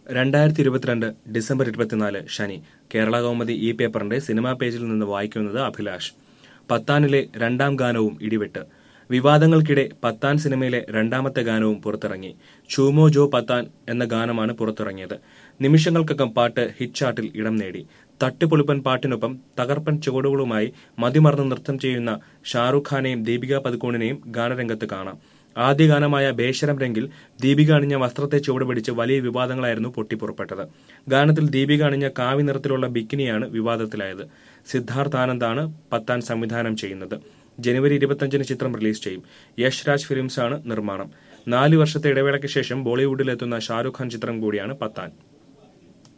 രണ്ടായിരത്തി ഇരുപത്തിരണ്ട് ഡിസംബർ ഇരുപത്തിനാല് ശനി കേരള കൗമുദി ഈ പേപ്പറിന്റെ സിനിമാ പേജിൽ നിന്ന് വായിക്കുന്നത് അഭിലാഷ് പത്താനിലെ രണ്ടാം ഗാനവും ഇടിവെട്ട് വിവാദങ്ങൾക്കിടെ പത്താൻ സിനിമയിലെ രണ്ടാമത്തെ ഗാനവും പുറത്തിറങ്ങി ചൂമോ ജോ പത്താൻ എന്ന ഗാനമാണ് പുറത്തിറങ്ങിയത് നിമിഷങ്ങൾക്കകം പാട്ട് ഹിറ്റ് ചാർട്ടിൽ ഇടം നേടി തട്ടിപ്പൊളിപ്പൻ പാട്ടിനൊപ്പം തകർപ്പൻ ചുവടുകളുമായി മതിമറന്ന് നൃത്തം ചെയ്യുന്ന ഷാറുഖ് ഖാനെയും ദീപിക പതുക്കോണിനെയും ഗാനരംഗത്ത് കാണാം ആദ്യ ഗാനമായ ബേശരം രംഗിൽ ദീപിക അണിഞ്ഞ വസ്ത്രത്തെ ചുവടുപിടിച്ച് വലിയ വിവാദങ്ങളായിരുന്നു പൊട്ടിപ്പുറപ്പെട്ടത് ഗാനത്തിൽ ദീപിക അണിഞ്ഞ കാവി നിറത്തിലുള്ള ബിക്കിനിയാണ് വിവാദത്തിലായത് സിദ്ധാർത്ഥ് ആനന്ദാണ് പത്താൻ സംവിധാനം ചെയ്യുന്നത് ജനുവരി ഇരുപത്തിയഞ്ചിന് ചിത്രം റിലീസ് ചെയ്യും യഷ് രാജ് ഫിലിംസാണ് നിർമ്മാണം നാല് വർഷത്തെ ഇടവേളയ്ക്ക് ശേഷം ബോളിവുഡിലെത്തുന്ന ഷാരൂഖ് ഖാൻ ചിത്രം കൂടിയാണ് പത്താൻ